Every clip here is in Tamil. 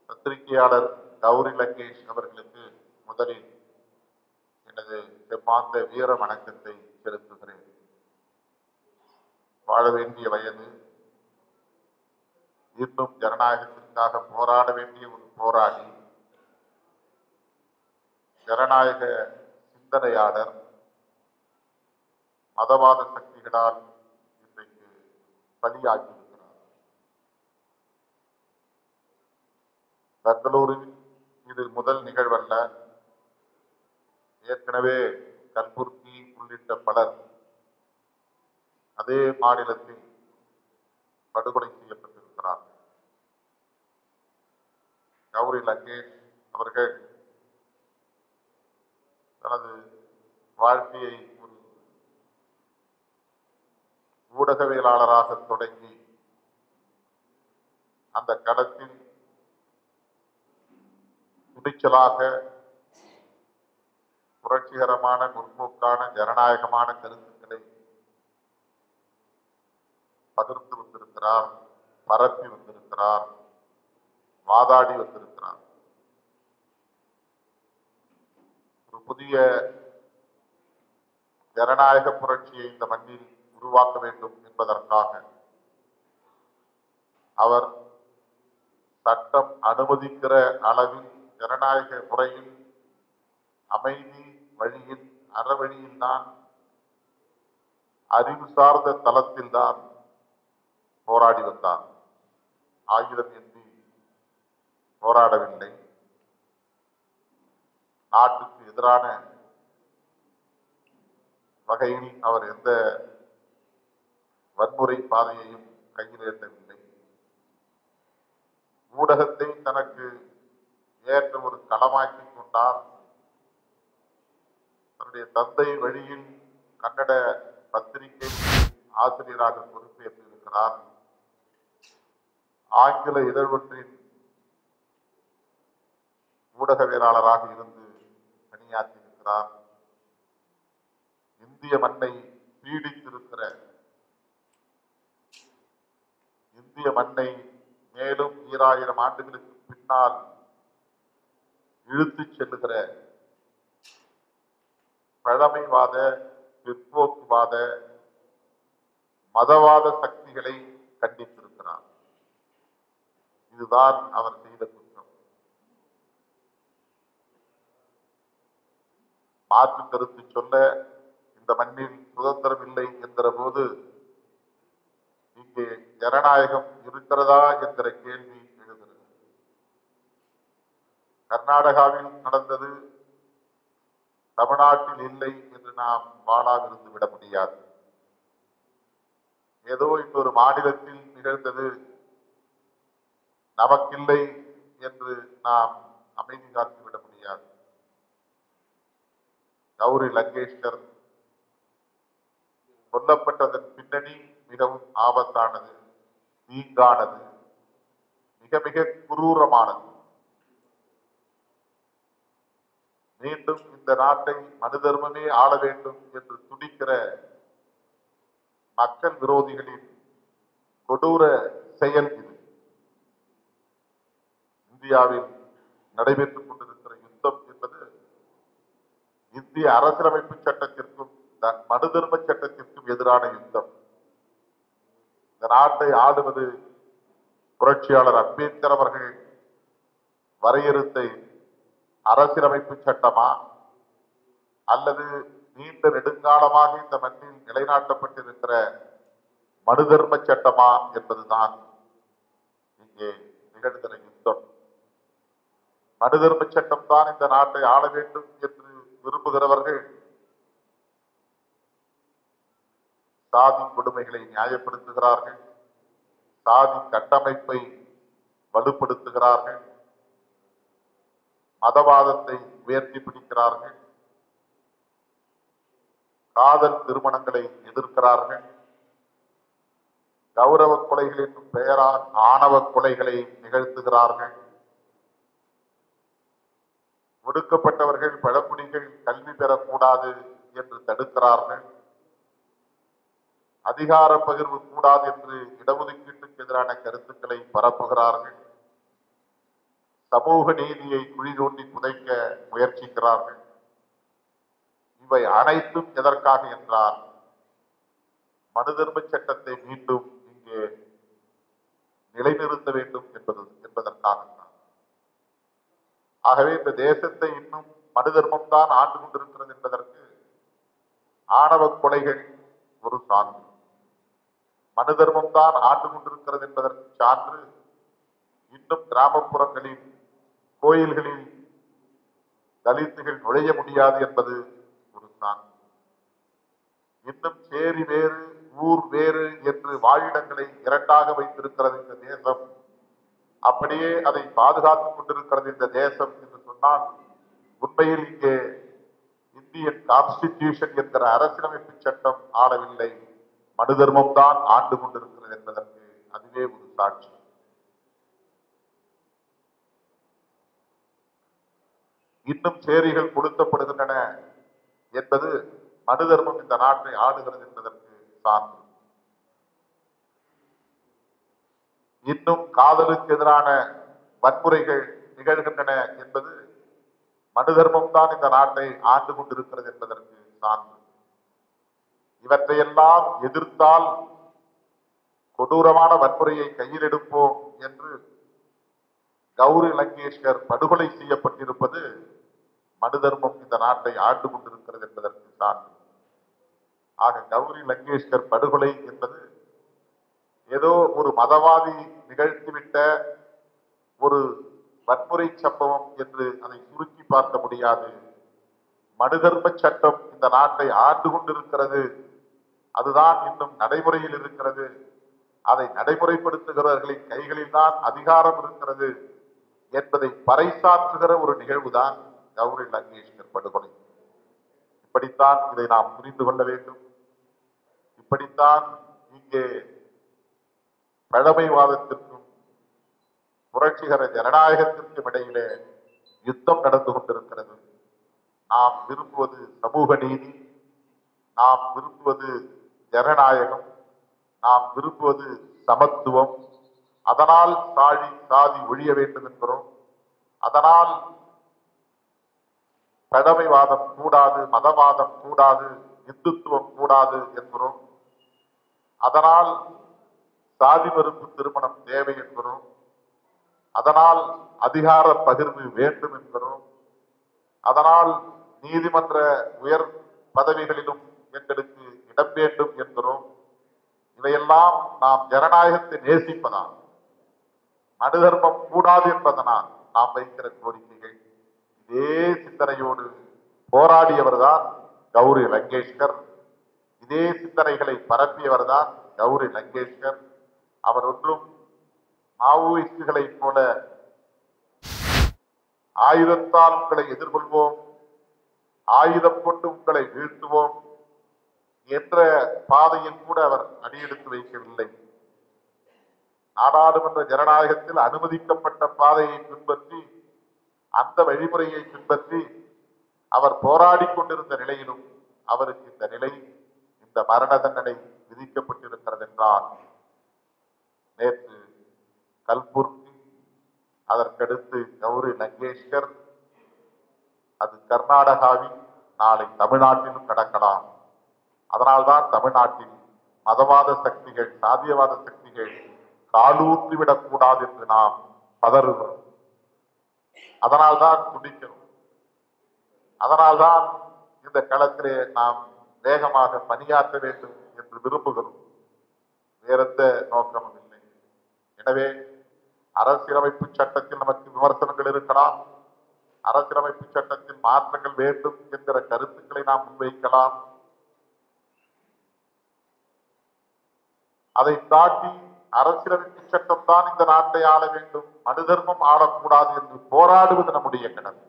பத்திரிகையாளர் கௌரி லங்கேஷ் அவர்களுக்கு முதலில் எனது செம்மாந்த வீர வணக்கத்தை செலுத்துகிறேன் வாழ வேண்டிய வயது இன்னும் ஜனநாயகத்திற்காக போராட வேண்டிய ஒரு போராளி ஜனநாயக சிந்தனையாளர் மதவாத சக்திகளால் இன்றைக்கு பலியாகியிருக்கிறார் பெங்களூரில் இது முதல் நிகழ்வல்ல ஏற்கனவே கல்புர்கி உள்ளிட்ட பலர் அதே மாநிலத்தில் படுகொலை செய்யப்பட்டிருக்கிறார் கௌரி லங்கேஷ் அவர்கள் தனது வாழ்க்கையை ஒரு ஊடகவியலாளராக தொடங்கி அந்த களத்தில் துணிச்சலாக புரட்சிகரமான முற்போக்கான ஜனநாயகமான கருத்துக்களை பகிர்ந்து வந்திருக்கிறார் பரப்பி வந்திருக்கிறார் வாதாடி வந்திருக்கிறார் ஒரு புதிய ஜனநாயக புரட்சியை இந்த மண்ணில் உருவாக்க வேண்டும் என்பதற்காக அவர் சட்டம் அனுமதிக்கிற அளவில் ஜனநாயக முறையில் அமைதி வழியில் அறவழியில் தான் அறிவு சார்ந்த தளத்தில் தான் போராடி வந்தார் ஆயுதம் ஏந்தி போராடவில்லை நாட்டுக்கு எதிரான வகையில் அவர் எந்த வன்முறை பாதையையும் கையில் ஏற்றவில்லை ஊடகத்தை தனக்கு ஏற்ற ஒரு களமாக்கி கொண்டார் தன்னுடைய தந்தை வழியில் கன்னட பத்திரிகை ஆசிரியராக பொறுப்பேற்றிருக்கிறார் ஆங்கில இதழ்வொன்றின் ஊடகவியலாளராக இருந்து பணியாற்றியிருக்கிறார் இந்திய மண்ணை பீடித்திருக்கிற இந்திய மண்ணை மேலும் ஈராயிரம் ஆண்டுகளுக்கு பின்னால் இழுத்துச் செல்லுகிற பழமைவாத பிற்போக்குவாத மதவாத சக்திகளை கண்டித்திருக்கிறார் இதுதான் அவர் செய்த குற்றம் மாற்று கருத்து சொல்ல இந்த மண்ணில் சுதந்திரம் இல்லை என்கிற போது இங்கே ஜனநாயகம் இருக்கிறதா என்கிற கேள்வி எழுகிறது கர்நாடகாவில் நடந்தது தமிழ்நாட்டில் இல்லை என்று நாம் வாழாவிருந்து விட முடியாது ஏதோ இன்னொரு மாநிலத்தில் நிகழ்ந்தது நமக்கில்லை என்று நாம் அமைதி காத்து விட முடியாது கௌரி லங்கேஷ்கர் கொல்லப்பட்டதன் பின்னணி மிகவும் ஆபத்தானது தீங்கானது மிக மிக குரூரமானது மீண்டும் இந்த நாட்டை மனு தர்மமே ஆள வேண்டும் என்று துடிக்கிற மக்கள் விரோதிகளின் கொடூர செயல் இது இந்தியாவில் நடைபெற்றுக் கொண்டிருக்கிற யுத்தம் என்பது இந்திய அரசியலமைப்பு சட்டத்திற்கும் த- மனு தர்ம சட்டத்திற்கும் எதிரான யுத்தம் இந்த நாட்டை ஆளுவது புரட்சியாளர் அம்பேத்கர் அவர்கள் வரையறுத்த அரசியலமைப்பு சட்டமா அல்லது நீண்ட நெடுங்காலமாக இந்த மண்ணில் நிலைநாட்டப்பட்டிருக்கிற மனு தர்ம சட்டமா என்பதுதான் இங்கே நிகழ்கிற யுத்தம் மனு தர்ம சட்டம் தான் இந்த நாட்டை ஆள வேண்டும் என்று விரும்புகிறவர்கள் சாதி கொடுமைகளை நியாயப்படுத்துகிறார்கள் சாதி கட்டமைப்பை வலுப்படுத்துகிறார்கள் மதவாதத்தை உயர்த்தி பிடிக்கிறார்கள் காதல் திருமணங்களை எதிர்க்கிறார்கள் கௌரவ கொலைகள் என்னும் பெயரால் ஆணவ கொலைகளை நிகழ்த்துகிறார்கள் ஒடுக்கப்பட்டவர்கள் பழங்குடிகள் கல்வி பெறக்கூடாது என்று தடுக்கிறார்கள் அதிகார பகிர்வு கூடாது என்று இடஒதுக்கீட்டுக்கு எதிரான கருத்துக்களை பரப்புகிறார்கள் சமூக நீதியை குழி தோண்டி புதைக்க முயற்சிக்கிறார்கள் இவை அனைத்தும் எதற்காக என்றால் மனுதர்ம சட்டத்தை மீண்டும் இங்கே நிலைநிறுத்த வேண்டும் என்பது என்பதற்காகத்தான் ஆகவே இந்த தேசத்தை இன்னும் மனு தர்மம் தான் ஆண்டு கொண்டிருக்கிறது என்பதற்கு ஆணவ கொலைகள் ஒரு சான்று மனு தர்மம் தான் ஆண்டு கொண்டிருக்கிறது என்பதற்கு சான்று இன்னும் கிராமப்புறங்களில் கோயில்களில் தலித்துகள் நுழைய முடியாது என்பது ஒரு சான்று இன்னும் சேரி வேறு ஊர் வேறு என்று வாழிடங்களை இரண்டாக வைத்திருக்கிறது இந்த தேசம் அப்படியே அதை பாதுகாத்துக் கொண்டிருக்கிறது இந்த தேசம் என்று சொன்னால் உண்மையில் இங்கே இந்தியன் கான்ஸ்டிடியூஷன் என்கிற அரசியலமைப்பு சட்டம் ஆளவில்லை மனு தர்மம் தான் ஆண்டு கொண்டிருக்கிறது என்பதற்கு அதுவே ஒரு சாட்சி இன்னும் சேரிகள் கொளுத்தப்படுகின்றன என்பது மனு தர்மம் இந்த நாட்டை ஆளுகிறது என்பதற்கு சான்று இன்னும் காதலுக்கு எதிரான வன்முறைகள் நிகழ்கின்றன என்பது மனு தர்மம் தான் இந்த நாட்டை ஆண்டு கொண்டிருக்கிறது என்பதற்கு சான்று இவற்றையெல்லாம் எதிர்த்தால் கொடூரமான வன்முறையை கையில் எடுப்போம் என்று கௌரி லங்கேஷ்கர் படுகொலை செய்யப்பட்டிருப்பது மனு தர்மம் இந்த நாட்டை ஆண்டு கொண்டிருக்கிறது என்பதற்கு சான்று ஆக கௌரி லங்கேஷ்கர் படுகொலை என்பது ஏதோ ஒரு மதவாதி நிகழ்த்திவிட்ட ஒரு வன்முறை சம்பவம் என்று அதை சுருக்கி பார்க்க முடியாது மனுதர்ம சட்டம் இந்த நாட்டை ஆண்டு கொண்டிருக்கிறது அதுதான் இன்னும் நடைமுறையில் இருக்கிறது அதை நடைமுறைப்படுத்துகிறவர்களின் கைகளில் தான் அதிகாரம் இருக்கிறது என்பதை பறைசாற்றுகிற ஒரு நிகழ்வுதான் கௌரி லங்கேஷ்கர் படுகொலை இப்படித்தான் இதை நாம் புரிந்து கொள்ள வேண்டும் இப்படித்தான் இங்கே பழமைவாதத்திற்கும் புரட்சிகர ஜனநாயகத்திற்கும் இடையிலே யுத்தம் நடந்து கொண்டிருக்கிறது நாம் விரும்புவது சமூக நீதி நாம் விரும்புவது ஜனநாயகம் நாம் விரும்புவது சமத்துவம் அதனால் சாதி சாதி ஒழிய வேண்டும் என்கிறோம் அதனால் பழமைவாதம் கூடாது மதவாதம் கூடாது இந்துத்துவம் கூடாது என்கிறோம் அதனால் சாதி மறுப்பு திருமணம் தேவை என்கிறோம் அதனால் அதிகார பகிர்வு வேண்டும் என்கிறோம் அதனால் நீதிமன்ற உயர் பதவிகளிலும் எங்களுக்கு இடம் வேண்டும் என்கிறோம் இவையெல்லாம் நாம் ஜனநாயகத்தை நேசிப்பதால் மனு தர்மம் கூடாது என்பதனால் நாம் வைக்கிற கோரிக்கைகள் இதே சிந்தனையோடு போராடியவர்தான் கௌரி லங்கேஷ்கர் இதே சிந்தனைகளை பரப்பியவர்தான் கௌரி லங்கேஷ்கர் அவர் ஒன்றும் மாவோயிஸ்டுகளைப் போல ஆயுதத்தால் உங்களை எதிர்கொள்வோம் ஆயுதம் கொண்டு உங்களை வீழ்த்துவோம் என்ற பாதையில் கூட அவர் அடியெடுத்து வைக்கவில்லை நாடாளுமன்ற ஜனநாயகத்தில் அனுமதிக்கப்பட்ட பாதையை பின்பற்றி அந்த வழிமுறையை பின்பற்றி அவர் போராடி கொண்டிருந்த நிலையிலும் அவருக்கு இந்த நிலை இந்த மரண தண்டனை விதிக்கப்பட்டிருக்கிறது என்றால் நேற்று கல்புர்கி அதற்கடுத்து கௌரி லங்கேஷ்கர் அது கர்நாடகாவில் நாளை தமிழ்நாட்டிலும் நடக்கலாம் அதனால்தான் தமிழ்நாட்டில் மதவாத சக்திகள் சாதியவாத சக்திகள் காலூற்றிவிடக் கூடாது என்று நாம் பதறுகிறோம் அதனால்தான் துடிக்கிறோம் அதனால்தான் இந்த களத்திலே நாம் வேகமாக பணியாற்ற வேண்டும் என்று விரும்புகிறோம் வேறெந்த நோக்கமும் இல்லை எனவே அரசியலமைப்பு சட்டத்தில் நமக்கு விமர்சனங்கள் இருக்கலாம் அரசியலமைப்பு சட்டத்தில் மாற்றங்கள் வேண்டும் என்கிற கருத்துக்களை நாம் முன்வைக்கலாம் அதை தாண்டி அரசியலமைப்பு சட்டம் தான் இந்த நாட்டை ஆள வேண்டும் மனு தர்மம் ஆளக்கூடாது என்று போராடுவது நம்முடைய கடமை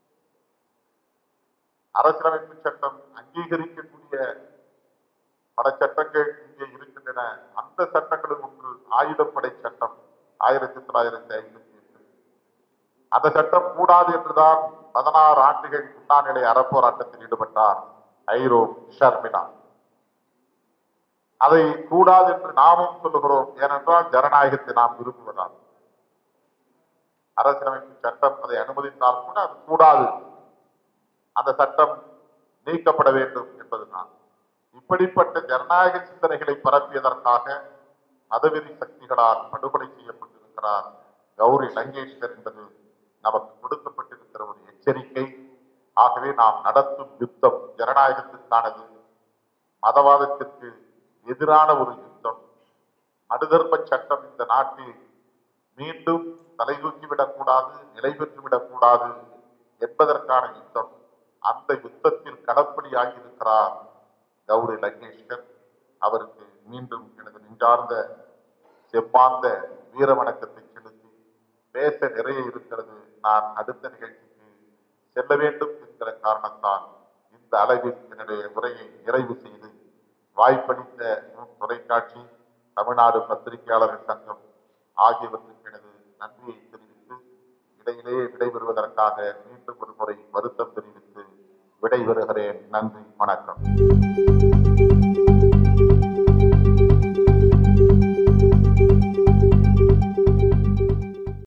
அரசியலமைப்பு சட்டம் அங்கீகரிக்கக்கூடிய பல சட்டங்கள் இங்கே இருக்கின்றன அந்த சட்டங்களில் ஒன்று ஆயுதப்படை சட்டம் ஆயிரத்தி தொள்ளாயிரத்தி ஐம்பத்தி எட்டு அந்த சட்டம் கூடாது என்றுதான் பதினாறு ஆண்டுகள் உண்ணாநிலை அறப்போராட்டத்தில் ஈடுபட்டார் ஐரோ ஷர்மிளா அதை கூடாது என்று நாமும் சொல்லுகிறோம் ஏனென்றால் ஜனநாயகத்தை நாம் விரும்புவதால் அரசியலமைப்பு சட்டம் அதை அனுமதித்தால் கூட அது கூடாது அந்த சட்டம் நீக்கப்பட வேண்டும் என்பதுதான் இப்படிப்பட்ட ஜனநாயக சிந்தனைகளை பரப்பியதற்காக மதவெறி சக்திகளால் படுகொலை செய்யப்பட்டிருக்கிறார் கௌரி லங்கேஷ்கர் என்பது நமக்கு கொடுக்கப்பட்டிருக்கிற ஒரு எச்சரிக்கை ஆகவே நாம் நடத்தும் யுத்தம் ஜனநாயகத்திற்கானது மதவாதத்திற்கு எதிரான ஒரு யுத்தம் மனுதர்ம சட்டம் இந்த நாட்டில் மீண்டும் தலைதூக்கிவிடக்கூடாது நிலை பெற்றுவிடக்கூடாது என்பதற்கான யுத்தம் அந்த யுத்தத்தில் களப்படியாகி இருக்கிறார் கௌரி லங்கேஷ்கர் அவருக்கு மீண்டும் எனது நெஞ்சார்ந்த செவ்வார்ந்த வீர வணக்கத்தை செலுத்தி பேச நிறைய இருக்கிறது நான் அடுத்த நிகழ்ச்சிக்கு செல்ல வேண்டும் என்கிற காரணத்தால் இந்த அளவில் என்னுடைய உரையை நிறைவு செய்து வாய்ப்பளித்த நூன் தொலைக்காட்சி தமிழ்நாடு பத்திரிகையாளர்கள் சங்கம் ஆகியவற்றுக்கு எனது நன்றியை தெரிவித்து இடையிலேயே விடைபெறுவதற்காக மீண்டும் ஒரு முறை வருத்தம் தெரிவித்து விடைபெறுகிறேன் நன்றி வணக்கம்